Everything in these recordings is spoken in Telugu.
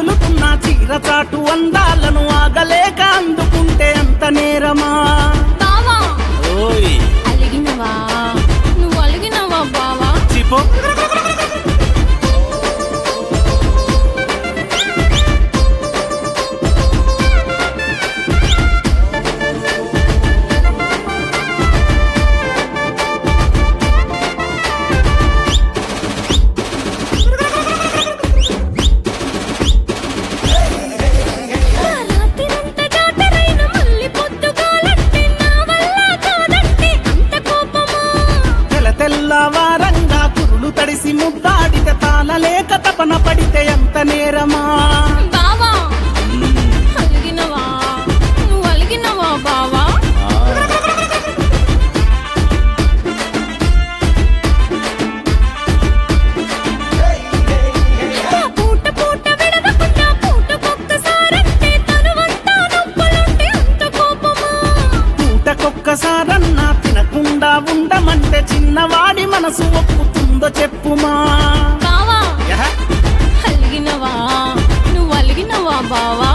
కదులుతున్న చీర చాటు అందాలను ఆగలేక అందుకుంటే అంత నేరమా బావా ఓయ్ అలిగినవా నువ్వు అలిగినవా బావా చిపో రాత్రిరంతా జాతరైన మళ్ళీ పొద్దుగాలంటే నా వల్ల కాదంటే అంత కోపమా తెల్ల తెల్లవారంగా కురులు తడిసి ముద్దాడితే తాళలేక తపన పడితే ఎంత నేరమా బావా అలిగినవా నువ్వు అలిగినవా బావా ఆ పూట పూట విడవకుండా పూటకొక్కసారంటే తనువంతా నొప్పులుంటే అంత కోపమా పూటకొక్కసారన్నా తినకుండా ఉండమంటే చిన్నవాడి మనసు ఒప్పుతుందో చెప్పుమా బావా యహ. అలిగినవా నువ్వు అలిగినవా బావా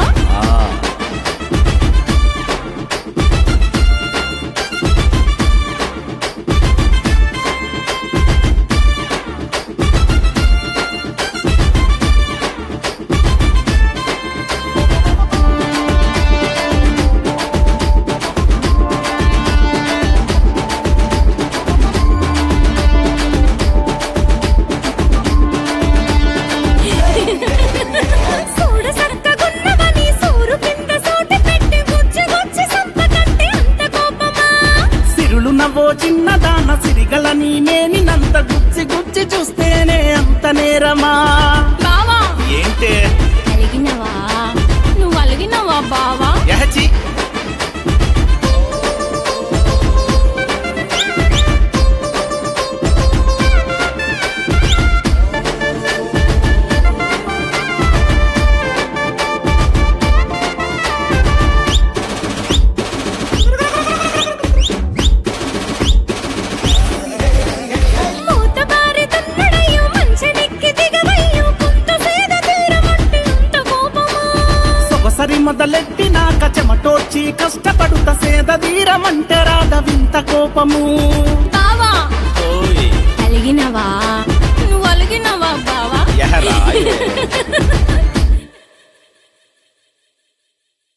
సూడ సరకగున్నవని సూరు కింద సోటి పెట్టి గుచ్చి గుచ్చి సంపకంటే అంత కోపమా సిరులు నవ్వో చిన్నదాన సిరిగల నేనినంత గుచ్చి గుచ్చి చూస్తేనే అంత నేరమా బావా ఏంటే అలిగినవా నువ్వు అలిగినవా బావా యహచి మూత బారి దున్నడయ్యో మంచనెక్కి దిగవయ్యో కొంత సేద తీరమంటే అంత కోపమా సొగసరి మొదలెట్టినాక చెమటోడ్చి కష్టపడుత సేద తీరమంటే రాధ వింత కోపము బావా ఓయ్ అలిగినవా నువ్వు అలిగినవా బావా యహ రాయే.